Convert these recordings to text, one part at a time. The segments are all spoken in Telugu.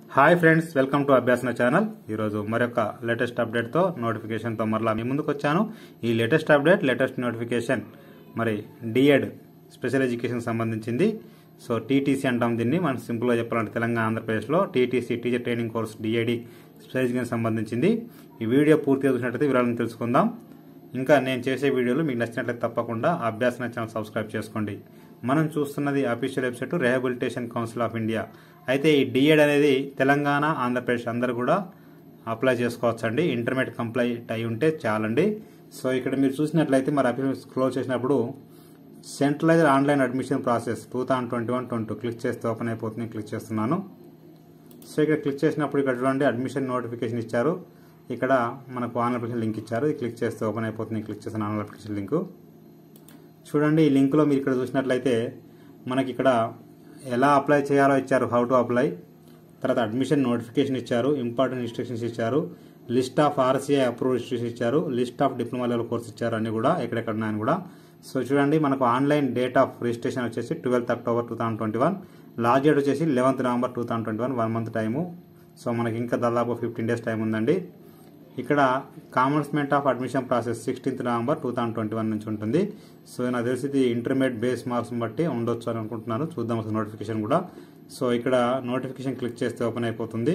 hi friends welcome to Abhyasana channel ఈరోజు మరొక లేటెస్ట్ అప్డేట్తో నోటిఫికేషన్తో మరలా మీ ముందుకు వచ్చాను ఈ లేటెస్ట్ అప్డేట్ లేటెస్ట్ నోటిఫికేషన్ మరి డిఎడ్ స్పెషల్ ఎడ్యుకేషన్ సంబంధించింది సో టీటీసీ అంటాం దీన్ని మనం సింపుల్గా చెప్పాలంటే తెలంగాణ ఆంధ్రప్రదేశ్లో TTC teacher training course DEd special education సంబంధించింది ఈ వీడియో పూర్తిగా చూసినట్లయితే వివరాలను తెలుసుకుందాం ఇంకా నేను చేసే వీడియోలు మీకు నచ్చినట్లయితే తప్పకుండా అభ్యాసన ఛానల్ సబ్స్క్రైబ్ చేసుకోండి మనం చూస్తున్నది official website rehabilitation council of India అయితే ఈ డిఎడ్ అనేది తెలంగాణ ఆంధ్రప్రదేశ్ అందరూ కూడా అప్లై చేసుకోవచ్చండి ఇంటర్మీడియట్ కంప్లీట్ అయి ఉంటే చాలండి సో ఇక్కడ మీరు చూసినట్లయితే మరి అఫీషియల్ స్క్రోల్ చేసినప్పుడు centralised online admission process two thousand twenty one twenty click చేస్తే ఓపెన్ అయిపోతుంది క్లిక్ చేస్తున్నాను సో ఇక్కడ క్లిక్ చేసినప్పుడు ఇక్కడ చూడండి అడ్మిషన్ నోటిఫికేషన్ ఇచ్చారు ఇక్కడ మనకు ఆన్లైన్ అప్లికేషన్ లింక్ ఇచ్చారు ఇది క్లిక్ చేస్తే ఓపెన్ అయిపోతుంది క్లిక్ చేసిన ఆన్లైన్ అప్లికేషన్ లింక్ చూడండి ఈ లింక్లో మీరు ఇక్కడ చూసినట్లయితే మనకి ఇక్కడ ఎలా అప్లై చేయాలో ఇచ్చారు హౌ టు అప్లై తర్వాత అడ్మిషన్ నోటిఫికేషన్ ఇచ్చారు ఇంపార్టెంట్ ఇన్స్ట్రక్షన్స్ ఇచ్చారు list of RCI approve institution ఇచ్చారు list of diploma level course ఇచ్చారు అన్ని కూడా ఎక్కడెక్కడ ఉన్నాయని కూడా సో చూడండి మనకు ఆన్లైన్ డేట్ ఆఫ్ రిజిస్ట్రేషన్ వచ్చేసి twelfth October two thousand twenty one last date వచ్చేసి eleventh November two thousand twenty one one month time so మనకి ఇంకా దాదాపు ఫిఫ్టీన్ డేస్ టైం ఉందండి ఇక్కడ commencement of admission process sixteenth November two thousand twenty one నుంచి ఉంటుంది సో నాకు తెలిసి ఇది ఇంటర్మీడియట్ బేస్ మార్క్స్ బట్టి ఉండొచ్చు అని అనుకుంటున్నాను చూద్దాం అసలు నోటిఫికేషన్ కూడా సో ఇక్కడ నోటిఫికేషన్ క్లిక్ చేస్తే ఓపెన్ అయిపోతుంది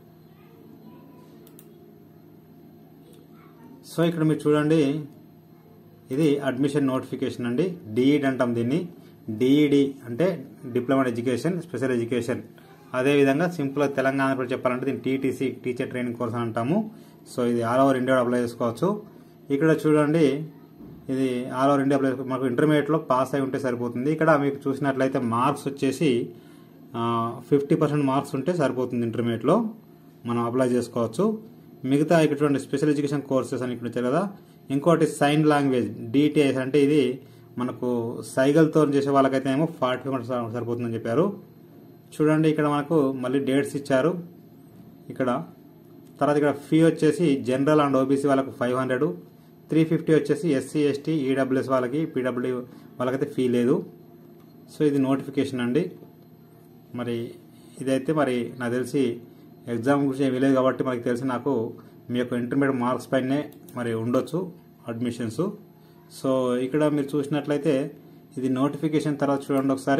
సో ఇక్కడ మీరు చూడండి ఇది అడ్మిషన్ నోటిఫికేషన్ అండి డిఈడి అంటాం దీన్ని డిఈడి అంటే డిప్లొమా ఎడ్యుకేషన్ స్పెషల్ ఎడ్యుకేషన్ అదేవిధంగా సింపుల్ తెలంగాణ కూడా చెప్పాలంటే దీన్ని టీటీసీ టీచర్ ట్రైనింగ్ కోర్స్ అని అంటాము సో ఇది ఆల్ ఓవర్ ఇండియా అప్లై చేసుకోవచ్చు ఇక్కడ చూడండి ఇది ఆల్ ఓవర్ ఇండియా అప్లై మాకు ఇంటర్మీడియట్లో పాస్ అయి ఉంటే సరిపోతుంది ఇక్కడ మీకు చూసినట్లయితే మార్క్స్ వచ్చేసి ఫిఫ్టీ పర్సెంట్ మార్క్స్ ఉంటే సరిపోతుంది ఇంటర్మీడియట్లో మనం అప్లై చేసుకోవచ్చు మిగతా ఇక్కడ చూడండి స్పెషల్ ఎడ్యుకేషన్ కోర్సెస్ అని ఇక్కడ వచ్చారు కదా ఇంకోటి సైన్ లాంగ్వేజ్ డిటిఐస్ అంటే ఇది మనకు సైగల్తో చేసే వాళ్ళకైతే ఏమో ఫార్టీ ఫైవ్ సరిపోతుందని చెప్పారు చూడండి ఇక్కడ మనకు మళ్ళీ డేట్స్ ఇచ్చారు ఇక్కడ తర్వాత ఇక్కడ ఫీ వచ్చేసి జనరల్ అండ్ ఓబీసీ వాళ్ళకు ఫైవ్ హండ్రెడ్ త్రీ ఫిఫ్టీ వచ్చేసి ఎస్సీ ఎస్టీ ఈడబ్ల్యూఎస్ వాళ్ళకి పీడబ్ల్యూ వాళ్ళకైతే ఫీ లేదు సో ఇది నోటిఫికేషన్ అండి మరి ఇదైతే మరి నాకు తెలిసి ఎగ్జామ్ గురించి ఏమీ లేదు కాబట్టి మనకి తెలిసి నాకు మీ యొక్క ఇంటర్మీడియట్ మార్క్స్ పైనే మరి ఉండొచ్చు అడ్మిషన్స్ సో ఇక్కడ మీరు చూసినట్లయితే ఇది నోటిఫికేషన్ తర్వాత చూడండి ఒకసారి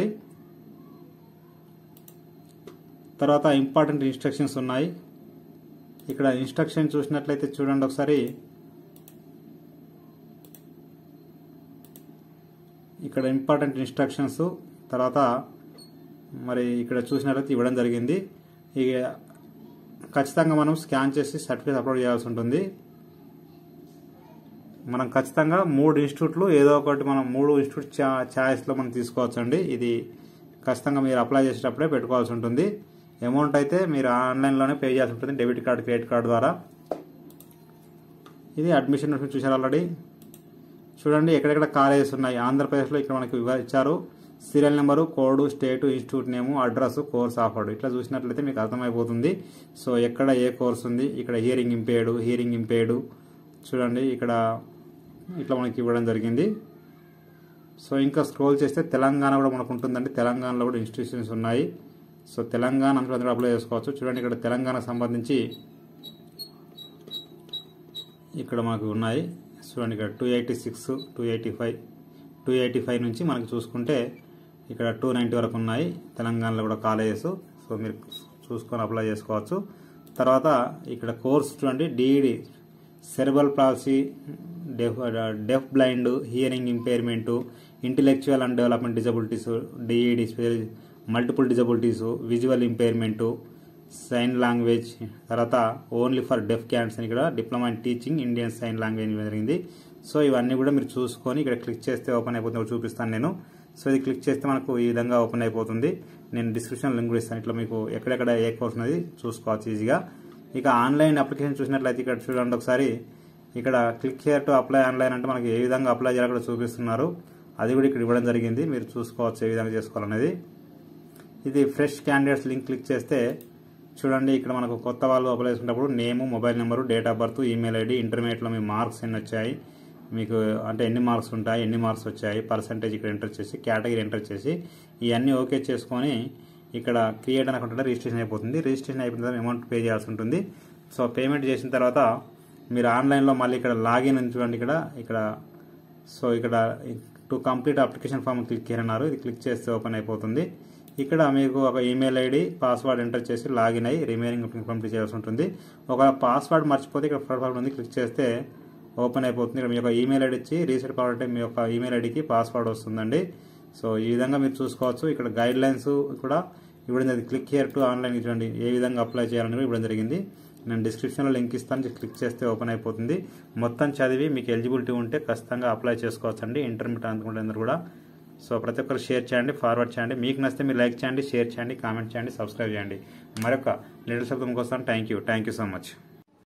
తర్వాత ఇంపార్టెంట్ ఇన్స్ట్రక్షన్స్ ఉన్నాయి ఇక్కడ ఇన్స్ట్రక్షన్ చూసినట్లయితే చూడండి ఒకసారి ఇక్కడ ఇంపార్టెంట్ ఇన్స్ట్రక్షన్స్ తర్వాత మరి ఇక్కడ చూసినట్లయితే ఇవ్వడం జరిగింది ఇక ఖచ్చితంగా మనం స్కాన్ చేసి సర్టిఫికేట్ అప్లోడ్ చేయాల్సి ఉంటుంది మనం ఖచ్చితంగా మూడు ఇన్స్టిట్యూట్లు ఏదో ఒకటి మనం మూడు ఇన్స్టిట్యూట్ ఛాయిస్లో మనం తీసుకోవచ్చండి ఇది ఖచ్చితంగా మీరు అప్లై చేసేటప్పుడే పెట్టుకోవాల్సి ఉంటుంది అమౌంట్ అయితే మీరు ఆన్లైన్లోనే పే చేయాల్సి ఉంటుంది డెబిట్ కార్డ్ క్రెడిట్ కార్డ్ ద్వారా ఇది అడ్మిషన్ చూసారు ఆల్రెడీ చూడండి ఎక్కడెక్కడ కాలేజెస్ ఉన్నాయి ఆంధ్రప్రదేశ్లో ఇక్కడ మనకి ఇచ్చారు serial number code state institute name address course offered ఇట్లా చూసినట్లయితే మీకు అర్థమైపోతుంది సో ఎక్కడ ఏ కోర్స్ ఉంది ఇక్కడ హియరింగ్ ఇంపేర్డ్ హియరింగ్ ఇంపేర్డ్ చూడండి ఇక్కడ ఇట్లా మనకి ఇవ్వడం జరిగింది సో ఇంకా స్క్రోల్ చేస్తే తెలంగాణ కూడా మనకు ఉంటుందండి తెలంగాణలో కూడా ఇన్స్టిట్యూషన్స్ ఉన్నాయి సో తెలంగాణ అందరూ అప్లై చేసుకోవచ్చు చూడండి ఇక్కడ తెలంగాణకు సంబంధించి ఇక్కడ మనకు ఉన్నాయి చూడండి ఇక్కడ two eighty six two eighty five two eighty five నుంచి మనకి చూసుకుంటే ఇక్కడ టూ నైంటీ వరకు ఉన్నాయి తెలంగాణలో కూడా కాలేజెస్ సో మీరు చూసుకొని అప్లై చేసుకోవచ్చు తర్వాత ఇక్కడ కోర్స్ చూడండి DEd cerebral palsy deaf deaf blind hearing impairment intellectual and development disabilities DEd special multiple disabilities visual impairment sign language తర్వాత ఓన్లీ ఫర్ డెఫ్ క్యాండ్స్ అని ఇక్కడ diploma in teaching Indian sign language జరిగింది సో ఇవన్నీ కూడా మీరు చూసుకొని ఇక్కడ క్లిక్ చేస్తే ఓపెన్ అయిపోతుంది చూపిస్తాను నేను సో ఇది క్లిక్ చేస్తే మనకు ఈ విధంగా ఓపెన్ అయిపోతుంది నేను డిస్క్రిప్షన్ లింక్ కూడా ఇస్తాను ఇట్లా మీకు ఎక్కడెక్కడ ఏ కోర్స్ ఉన్నది చూసుకోవచ్చు ఈజీగా ఇక ఆన్లైన్ అప్లికేషన్ చూసినట్లయితే ఇక్కడ చూడండి ఒకసారి ఇక్కడ click here to apply online అంటే మనకి ఏ విధంగా అప్లై చేయాలో కూడా చూపిస్తున్నారు అది కూడా ఇక్కడ ఇవ్వడం జరిగింది మీరు చూసుకోవచ్చు ఏ విధంగా చేసుకోవాలనేది ఇది ఫ్రెష్ క్యాండిడేట్స్ లింక్ క్లిక్ చేస్తే చూడండి ఇక్కడ మనకు కొత్త వాళ్ళు అప్లై చేసుకున్నప్పుడు name mobile number date of birth email ID ఇంటర్మీడియట్లో మీ మార్క్స్ ఎన్ని వచ్చాయి మీకు అంటే ఎన్ని మార్క్స్ ఉంటాయి ఎన్ని మార్క్స్ వచ్చాయి పర్సంటేజ్ ఇక్కడ ఎంటర్ చేసి కేటగిరీ ఎంటర్ చేసి ఇవన్నీ ఓకే చేసుకొని ఇక్కడ క్రియేట్ అని అకౌంట్ రిజిస్ట్రేషన్ అయిపోతుంది రిజిస్ట్రేషన్ అయిపోయిన తర్వాత అమౌంట్ పే చేయాల్సి ఉంటుంది సో పేమెంట్ చేసిన తర్వాత మీరు ఆన్లైన్లో మళ్ళీ ఇక్కడ లాగిన్ అని చూడండి ఇక్కడ ఇక్కడ సో ఇక్కడ to complete application form click చేయన్నారు ఇది క్లిక్ చేస్తే ఓపెన్ అయిపోతుంది ఇక్కడ మీకు ఒక ఈమెయిల్ ఐడి పాస్వర్డ్ ఎంటర్ చేసి లాగిన్ అయ్యి రిమైనింగ్ కంప్లీట్ చేయాల్సి ఉంటుంది ఒక పాస్వర్డ్ మర్చిపోతే ఇక్కడ ఫార్వర్డ్ ఉంది క్లిక్ చేస్తే ఓపెన్ అయిపోతుంది ఇక్కడ మీ యొక్క ఈమెయిల్ ఐడి ఇచ్చి రీసెట్ కావాలంటే మీ యొక్క ఈమెయిల్ ఐడికి పాస్వర్డ్ వస్తుందండి సో ఈ విధంగా మీరు చూసుకోవచ్చు ఇక్కడ గైడ్ లైన్స్ కూడా ఇవ్వడం జరిగింది క్లిక్ హియర్ టు ఆన్లైన్ చూడండి ఏ విధంగా అప్లై చేయాలని కూడా ఇవ్వడం జరిగింది నేను డిస్క్రిప్షన్లో లింక్ ఇస్తాను క్లిక్ చేస్తే ఓపెన్ అయిపోతుంది మొత్తం చదివి మీకు ఎలిజిబిలిటీ ఉంటే ఖచ్చితంగా అప్లై చేసుకోవచ్చు అండి ఇంటర్మీడియట్ అనుకుంటున్నారు కూడా సో ప్రతి ఒక్కరు షేర్ చేయండి ఫార్వర్డ్ చేయండి మీకు నచ్చితే మీరు లైక్ చేయండి షేర్ చేయండి కామెంట్ చేయండి సబ్స్క్రైబ్ చేయండి మరొక లేటెస్ట్ శబ్దం కోసం thank you thank you so much